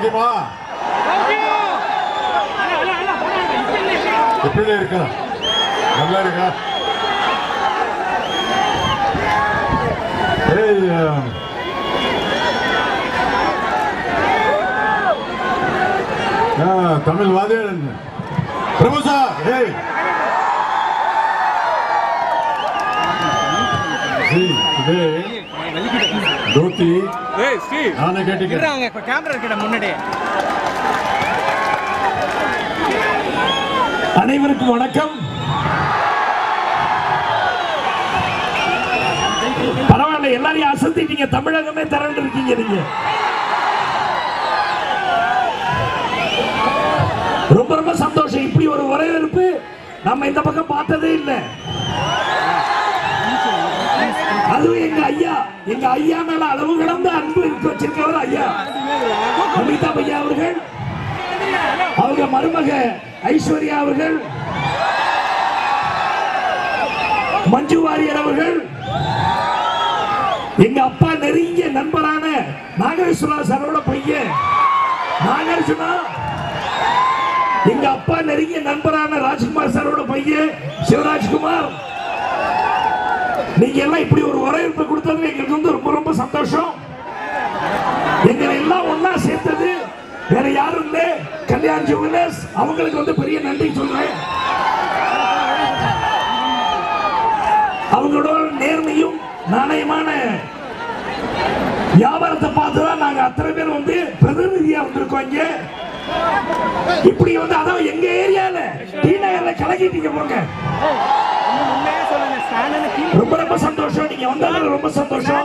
சௌக்கியமா எப்படி இருக்கா நல்லா இருக்கா ஏய் அஹ், ஆ, தமிழ் வாதியார் பிரபு சார் ஏய் See, today, தோத்தி ஏய் ஸ்ரீ நானே கேட்டுக்கிறேன் இருறாங்க இப்ப கேமரா இருக்கடா முன்னாடி அனைவருக்கும் வணக்கம் பரவாயில்ல எல்லாரையும் அசத்திட்டீங்க தமிழகமே திரண்டு இருக்கீங்க நீங்க ரொம்ப ரொம்ப சந்தோஷம் இப்படி ஒரு வரவேற்பு நம்ம இந்த பக்கம் பார்த்ததே இல்லை அதுவும் எங்க ஐயா எங்க ஐயா மேல அளவு கடந்த அன்பு இருக்கு வச்சிருக்கவர் ஐயா அமிதாப் ஐயா அவர்கள் அவங்க மருமக ஐஸ்வர்யா அவர்கள் மஞ்சு வாரியர் அவர்கள் எங்க அப்பா நெருங்கிய நண்பரான நாகேஸ்வரா சாரோட பையன் நாகார்ஜுனா எங்க அப்பா நெருங்கிய நண்பரான ராஜ்குமார் சாரோட பையன் சிவராஜ்குமார் நீங்க எல்லாம் இப்படி ஒரு வரவேற்பு கொடுத்தது எங்களுக்கு வந்து ரொம்ப ரொம்ப சந்தோஷம் எங்களை எல்லாம் ஒண்ணா சேர்த்தது வேற யாரும் இல்ல கல்யாண் ஜுவல்லர்ஸ் அவங்களுக்கு வந்து பெரிய நன்றி சொல்றேன் அவங்களோட நேர்மையும் நாணயமான வியாபாரத்தை பார்த்து தான் நாங்க அத்தனை பேர் வந்து பிரதிநிதியா வந்திருக்கோம் இங்க இப்படி வந்து அதான் எங்க ஏரியால டி நகர்ல கலக்கிட்டீங்க போங்க உண்மையே சொல்லுங்க ஸ்டாண்ட் கீழே ரொம்ப ரொம்ப சந்தோஷம் நீங்க வந்ததுல ரொம்ப சந்தோஷம்